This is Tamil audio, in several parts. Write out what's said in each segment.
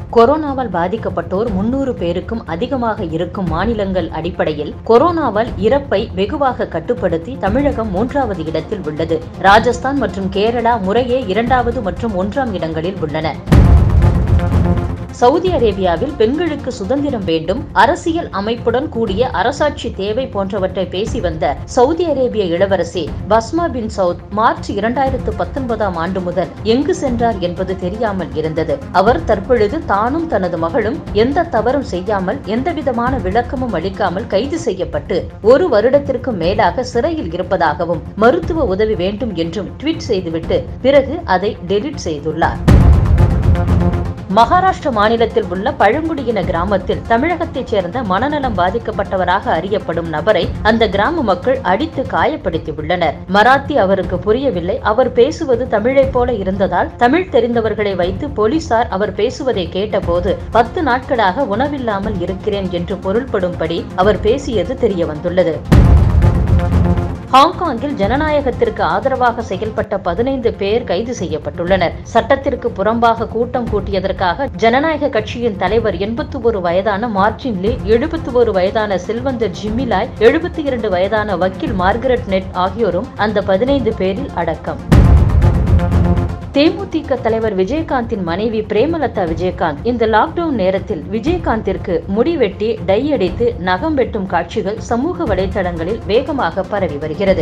கொரோனாவால் பாதிக்கப்பட்டோர் முன்னூறு பேருக்கும் அதிகமாக இருக்கும் மாநிலங்கள் அடிப்படையில் கொரோனாவால் இறப்பை வெகுவாக கட்டுப்படுத்தி தமிழகம் மூன்றாவது இடத்தில் உள்ளது ராஜஸ்தான் மற்றும் கேரளா முறையே இரண்டாவது மற்றும் ஒன்றாம் இடங்களில் உள்ளன சவுதி அரேபியாவில் பெண்களுக்கு சுதந்திரம் வேண்டும் அரசியல் அமைப்புடன் கூடிய அரசாட்சி தேவை போன்றவற்றை பேசி வந்த சவுதி அரேபிய இளவரசி பஸ்மா பின் சவுத் மார்ச் இரண்டாயிரத்து பத்தொன்பதாம் ஆண்டு முதல் எங்கு சென்றார் என்பது தெரியாமல் இருந்தது அவர் தற்பொழுது தானும் தனது மகளும் எந்த தவறும் செய்யாமல் எந்தவிதமான விளக்கமும் அளிக்காமல் கைது செய்யப்பட்டு ஒரு வருடத்திற்கும் மேலாக சிறையில் இருப்பதாகவும் மருத்துவ உதவி வேண்டும் என்றும் ட்வீட் செய்துவிட்டு பிறகு அதை டெலிட் செய்துள்ளார் மகாராஷ்டிர மாநிலத்தில் உள்ள பழங்குடியின கிராமத்தில் தமிழகத்தைச் சேர்ந்த மனநலம் பாதிக்கப்பட்டவராக அறியப்படும் நபரை அந்த கிராம மக்கள் அடித்து காயப்படுத்தி உள்ளனர் மராத்தி அவருக்கு புரியவில்லை அவர் பேசுவது தமிழைப் போல இருந்ததால் தமிழ் தெரிந்தவர்களை வைத்து போலீசார் அவர் பேசுவதை கேட்டபோது பத்து நாட்களாக உணவில்லாமல் இருக்கிறேன் என்று பொருள்படும்படி அவர் பேசியது தெரிய வந்துள்ளது ஹாங்காங்கில் ஜனநாயகத்திற்கு ஆதரவாக செயல்பட்ட பதினைந்து பேர் கைது செய்யப்பட்டுள்ளனர் சட்டத்திற்கு புறம்பாக கூட்டம் கூட்டியதற்காக ஜனநாயக கட்சியின் தலைவர் எண்பத்தி ஒரு வயதான மார்டின் லீ எழுபத்தி ஒரு வயதான செல்வந்தர் ஜிம்மிலாய் எழுபத்தி இரண்டு வயதான வக்கீல் மார்கரெட் நெட் ஆகியோரும் அந்த பதினைந்து பேரில் அடக்கம் தேமுதிக தலைவர் விஜயகாந்தின் மனைவி பிரேமலதா விஜயகாந்த் இந்த லாக்டவுன் நேரத்தில் விஜயகாந்திற்கு முடிவெட்டி டை அடித்து நகம் வெட்டும் காட்சிகள் சமூக வலைதளங்களில் வேகமாக பரவி வருகிறது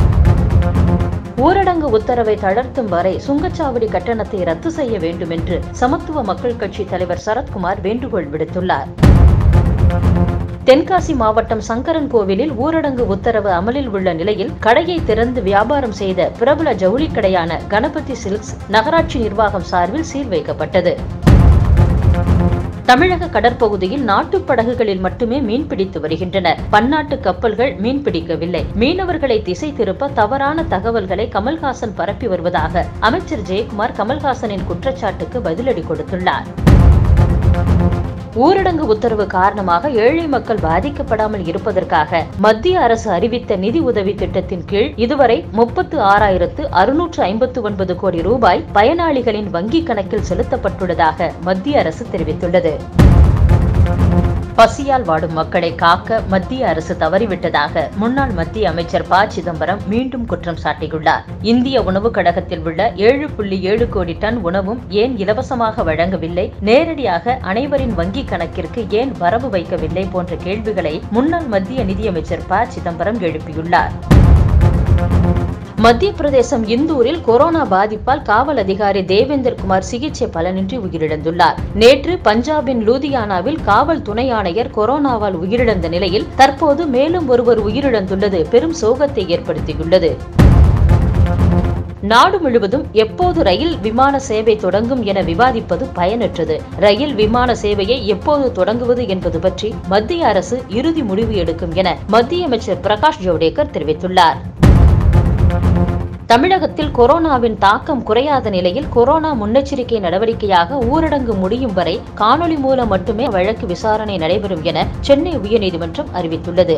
ஊரடங்கு உத்தரவை தளர்த்தும் வரை சுங்கச்சாவடி கட்டணத்தை ரத்து செய்ய வேண்டும் என்று சமத்துவ மக்கள் கட்சி தலைவர் சரத்குமார் வேண்டுகோள் விடுத்துள்ளார் தென்காசி மாவட்டம் சங்கரன் கோவிலில் ஊரடங்கு உத்தரவு அமலில் உள்ள நிலையில் கடையை திறந்து வியாபாரம் செய்த பிரபல ஜவுளி கடையான கணபதி சில்க்ஸ் நகராட்சி நிர்வாகம் சார்பில் சீல் வைக்கப்பட்டது தமிழக கடற்பகுதியில் நாட்டுப் படகுகளில் மட்டுமே மீன்பிடித்து வருகின்றனர் பன்னாட்டு கப்பல்கள் மீன்பிடிக்கவில்லை மீனவர்களை திசை திருப்ப தவறான தகவல்களை கமல்ஹாசன் பரப்பி வருவதாக அமைச்சர் ஜெயக்குமார் கமல்ஹாசனின் குற்றச்சாட்டுக்கு பதிலடி கொடுத்துள்ளார் ஊரடங்கு உத்தரவு காரணமாக ஏழை மக்கள் பாதிக்கப்படாமல் இருப்பதற்காக மத்திய அரசு அறிவித்த நிதி உதவி திட்டத்தின் கீழ் இதுவரை முப்பத்து ஆறாயிரத்து அறுநூற்று ஐம்பத்து ஒன்பது கோடி ரூபாய் பயனாளிகளின் வங்கிக் கணக்கில் செலுத்தப்பட்டுள்ளதாக மத்திய அரசு தெரிவித்துள்ளது பசியால் வாடும் மக்களை காக்க மத்திய அரசு தவறிவிட்டதாக முன்னாள் மத்திய அமைச்சர் ப சிதம்பரம் மீண்டும் குற்றம் சாட்டியுள்ளார் இந்திய உணவுக் கழகத்தில் உள்ள ஏழு புள்ளி ஏழு கோடி டன் உணவும் ஏன் இலவசமாக வழங்கவில்லை நேரடியாக அனைவரின் வங்கிக் கணக்கிற்கு ஏன் வரவு வைக்கவில்லை போன்ற கேள்விகளை முன்னாள் மத்திய நிதியமைச்சர் ப சிதம்பரம் எழுப்பியுள்ளார் மத்திய பிரதேசம் இந்தூரில் கொரோனா பாதிப்பால் காவல் அதிகாரி தேவேந்தர் குமார் சிகிச்சை பலனின்றி உயிரிழந்துள்ளார் நேற்று பஞ்சாபின் லூதியானாவில் காவல் துணை ஆணையர் கொரோனாவால் உயிரிழந்த நிலையில் தற்போது மேலும் ஒருவர் உயிரிழந்துள்ளது பெரும் சோகத்தை ஏற்படுத்தியுள்ளது நாடு முழுவதும் எப்போது ரயில் விமான சேவை தொடங்கும் என விவாதிப்பது பயனற்றது ரயில் விமான சேவையை எப்போது தொடங்குவது என்பது பற்றி மத்திய அரசு இறுதி முடிவு எடுக்கும் என மத்திய அமைச்சர் பிரகாஷ் ஜவடேகர் தெரிவித்துள்ளார் தமிழகத்தில் கொரோனாவின் தாக்கம் குறையாத நிலையில் கொரோனா முன்னெச்சரிக்கை நடவடிக்கையாக ஊரடங்கு முடியும் வரை காணொலி மூலம் மட்டுமே வழக்கு விசாரணை நடைபெறும் என சென்னை உயர்நீதிமன்றம் அறிவித்துள்ளது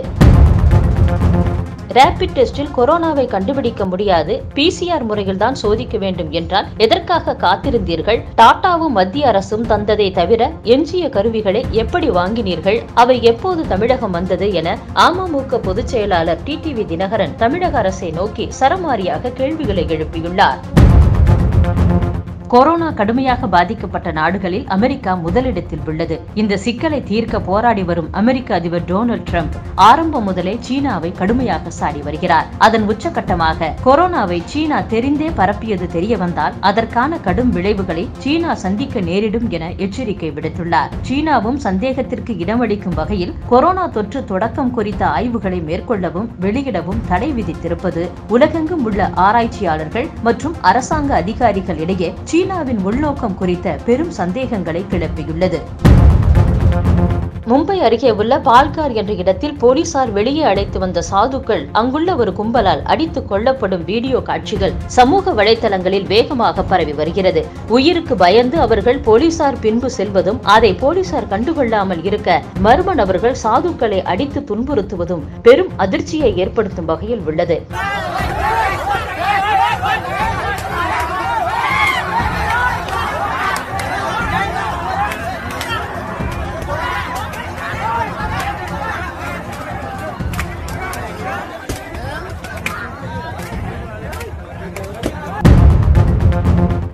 ரேபிட் டெஸ்டில் கொரோனாவை கண்டுபிடிக்க முடியாது பிசிஆர் முறையில் தான் சோதிக்க வேண்டும் என்றால் எதற்காக காத்திருந்தீர்கள் டாடாவும் மத்திய அரசும் தந்ததை தவிர எஞ்சிய கருவிகளை எப்படி வாங்கினீர்கள் அவை எப்போது தமிழகம் வந்தது என அமமுக பொதுச் செயலாளர் டிடிவி தினகரன் தமிழக அரசை நோக்கி சரமாரியாக கேள்விகளை எழுப்பியுள்ளார் கொரோனா கடுமையாக பாதிக்கப்பட்ட நாடுகளில் அமெரிக்கா முதலிடத்தில் உள்ளது இந்த சிக்கலை தீர்க்க போராடி வரும் அமெரிக்க அதிபர் டொனால்டு டிரம்ப் ஆரம்பம் முதலே சீனாவை கடுமையாக சாடி வருகிறார் அதன் உச்சகட்டமாக கொரோனாவை சீனா தெரிந்தே பரப்பியது தெரிய வந்தால் அதற்கான கடும் விளைவுகளை சீனா சந்திக்க நேரிடும் என எச்சரிக்கை விடுத்துள்ளார் சீனாவும் சந்தேகத்திற்கு இடமளிக்கும் வகையில் கொரோனா தொற்று தொடக்கம் குறித்த ஆய்வுகளை மேற்கொள்ளவும் வெளியிடவும் தடை விதித்திருப்பது உலகெங்கும் உள்ள ஆராய்ச்சியாளர்கள் மற்றும் அரசாங்க அதிகாரிகள் இடையே சீனாவின் உள்நோக்கம் குறித்த பெரும் சந்தேகங்களை கிளப்பியுள்ளது மும்பை அருகே உள்ள பால்கார் என்ற இடத்தில் போலீசார் வெளியே அழைத்து வந்த சாதுக்கள் அங்குள்ள ஒரு கும்பலால் அடித்துக் கொல்லப்படும் வீடியோ காட்சிகள் சமூக வலைதளங்களில் வேகமாக பரவி வருகிறது உயிருக்கு பயந்து அவர்கள் போலீசார் பின்பு செல்வதும் அதை போலீசார் கண்டுகொள்ளாமல் இருக்க மர்ம நபர்கள் சாதுக்களை அடித்து துன்புறுத்துவதும் பெரும் அதிர்ச்சியை ஏற்படுத்தும் வகையில் உள்ளது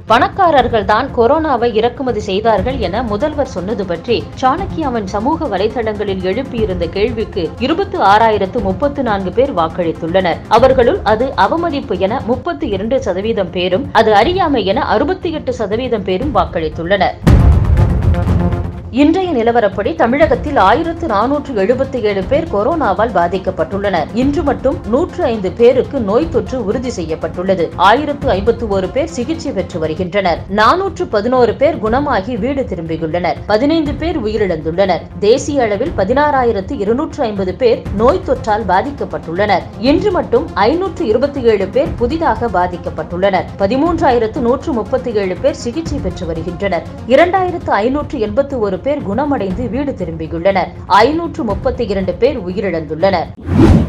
பணக்காரர்கள் தான் கொரோனாவை இறக்குமதி செய்தார்கள் என முதல்வர் சொன்னது பற்றி சாணக்கியாவின் சமூக வலைதளங்களில் எழுப்பியிருந்த கேள்விக்கு இருபத்தி ஆறாயிரத்து முப்பத்து நான்கு பேர் வாக்களித்துள்ளனர் அவர்களுள் அது அவமதிப்பு என முப்பத்தி இரண்டு சதவீதம் பேரும் அது அறியாமை என அறுபத்தி எட்டு சதவீதம் பேரும் வாக்களித்துள்ளனர் இன்றைய நிலவரப்படி தமிழகத்தில் ஆயிரத்து நானூற்று எழுபத்தி ஏழு பேர் கொரோனாவால் பாதிக்கப்பட்டுள்ளனர் இன்று மட்டும் நூற்று ஐந்து பேருக்கு நோய் தொற்று உறுதி செய்யப்பட்டுள்ளது ஆயிரத்து ஐம்பத்து ஒரு பேர் சிகிச்சை பெற்று வருகின்றனர் நானூற்று பதினோரு பேர் குணமாகி வீடு திரும்பியுள்ளனர் பதினைந்து பேர் உயிரிழந்துள்ளனர் தேசிய அளவில் பதினாறாயிரத்து இருநூற்று ஐம்பது பேர் நோய் தொற்றால் பாதிக்கப்பட்டுள்ளனர் இன்று மட்டும் ஐநூற்று இருபத்தி ஏழு பேர் புதிதாக பாதிக்கப்பட்டுள்ளனர் பதிமூன்றாயிரத்து நூற்று முப்பத்தி ஏழு பேர் சிகிச்சை பெற்று வருகின்றனர் இரண்டாயிரத்து ஐநூற்று எண்பத்து ஒரு பேர் குணமடைந்து வீடு திரும்பியுள்ளனர் ஐநூற்று முப்பத்தி இரண்டு பேர் உயிரிழந்துள்ளனர்